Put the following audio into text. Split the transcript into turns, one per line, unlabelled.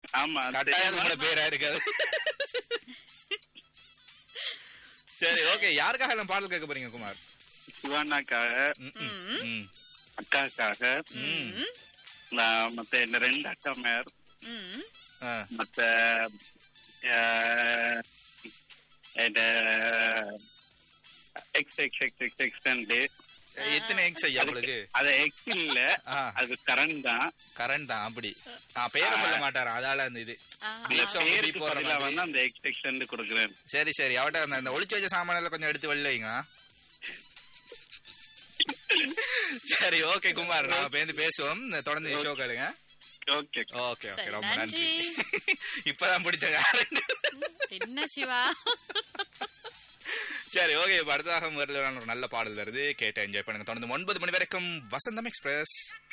ஆமா
கட்டாயம்
தெரியுமா?
கூட பேரா இருக்காது சரி ஓகே யாருக்காக எல்லாம் பாடல் கேட்க போறீங்க குமார்
சிவானாக்காக
ம், ம், ம்.
அக்காக்காக
ம்,
நான் மத்த இந்த ரெண்டு அக்கா மேர்
ம்.
ஆ,
மத்த அஹ், இந்த எக்ஸ் எக்ஸ் எக்ஸ் எக்ஸ் எக்ஸ்டெண்ட்
எத்தனை எக்ஸ் ஐயா உங்களுக்கு
அது எக்ஸ் இல்ல
ஆ.
அது கரண்ட் தான்
கரண்ட் தான் அப்படி ஆ பேரை சொல்ல மாட்டாரா அதால அந்த இது
ஆ,
அந்த
Lips அவங்க
பேருக்கு
beep போடுற
பதிலா
மாதிரி.
வந்து அந்த எக்ஸ் எக்ஸ்டெண்ட் கொடுக்குறேன்
சரி சரி அவட்ட அந்த அந்த ஒளிச்சு வச்ச சாமானெல்லாம் கொஞ்சம் எடுத்து வெளில வைங்க சரி ஓகே குமார் நாம பேருந்து பேசுவோம் தொடர்ந்து ஷோ கேளுங்க
ஓகே
ஓகே ஓகே
சரி,
ரொம்ப நன்றி
நன்றி.
இப்பதான் பிடிச்ச கரண்ட்
என்ன சிவா
சரி ஓகே இப்ப அடுத்ததாக முதல்ல ஒரு நல்ல பாடல் வருது கேட்டு என்ஜாய் பண்ணுங்க தொடர்ந்து ஒன்பது மணி வரைக்கும் வசந்தம் எக்ஸ்பிரஸ்